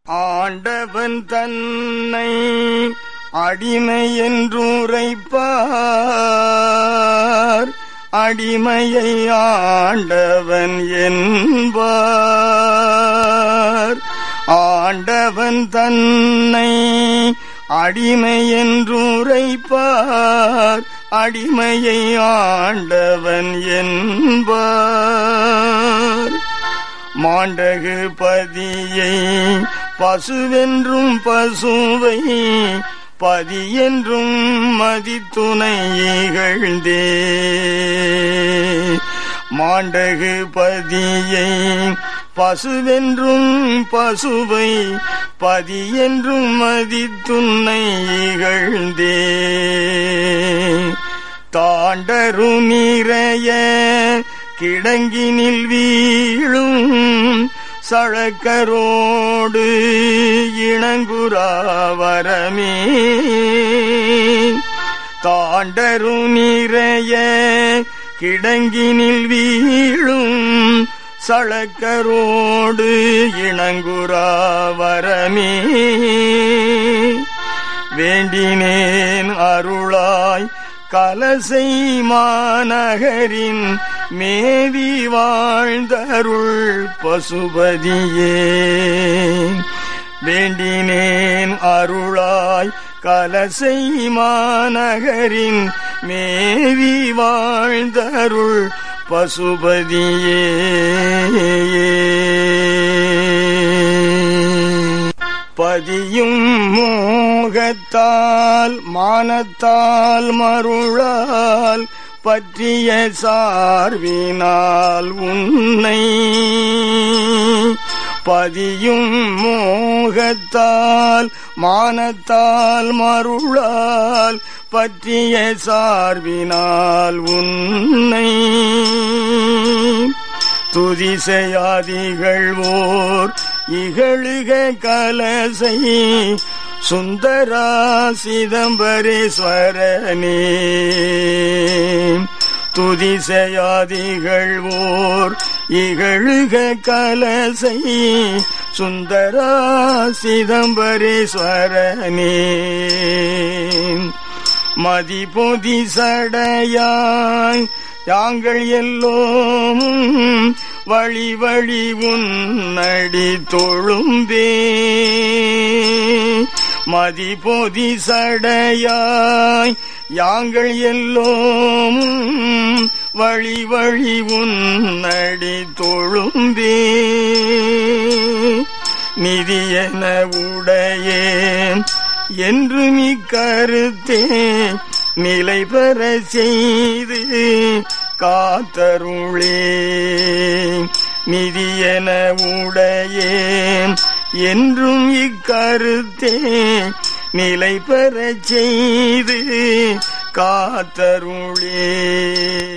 ஆண்டவன் தன்னை அடிமை என்றுரைப்பார் அடிமையை ஆண்டவன் என்பார் ஆண்டவன் தன்னை அடிமை என்றுரைப்பார் அடிமையை ஆண்டவன் என்பார் மாண்டகு பதியை பசுவென்றும் பசுவை பதியென்றும் மதித்துணை இகழ்ந்தே மாண்டகு பதியை பசுவென்றும் பசுவை பதியென்றும் மதித்துன்னை இகழ்ந்தே தாண்டரு நிறைய கிடங்கினில் வீழும் சழக்கரோடு இணங்குராவரமே தாண்டரு நிறைய கிடங்கினில் வீழும் சழக்கரோடு இணங்குராவரமே வேண்டினேன் அருளாய் கலசை மாநகரின் மேவி வாழ்ந்தருள் பசுபதியே வேண்டினேன் அருளாய் கலசை மாநகரின் மேவி வாழ்ந்தருள் பசுபதியே பதியும் மோகத்தால் மானத்தால் மருளால் பற்றிய சார்வினால் உன்னை பதியும் மோகத்தால் மானத்தால் மருளால் பற்றிய சார்வினால் உன்னை துதிசையாதிகள் ஓர் இகழுக கலசை சுந்தரா சிதம்பரேஸ்வரனே துதிசையாதிகள் ஓர் இகழுக கலசை சுந்தரா சிதம்பரேஸ்வரனே மதிபொதி சடையாய் யாங்கள் எல்லோம் வழி வழி உன்னடி தொழும்பே மதிபொதி சடையாய் யாங்கள் எல்லோம் வழி வழி உன்னடி தொழும்பே நிதியென உடையேன் என்று மிக்கருத்தே நிலை பெற செய்து காத்தருளே நிதியென உடையேன் என்றும் இக்கருத்தே நிலை பெற செய்து காத்தருளே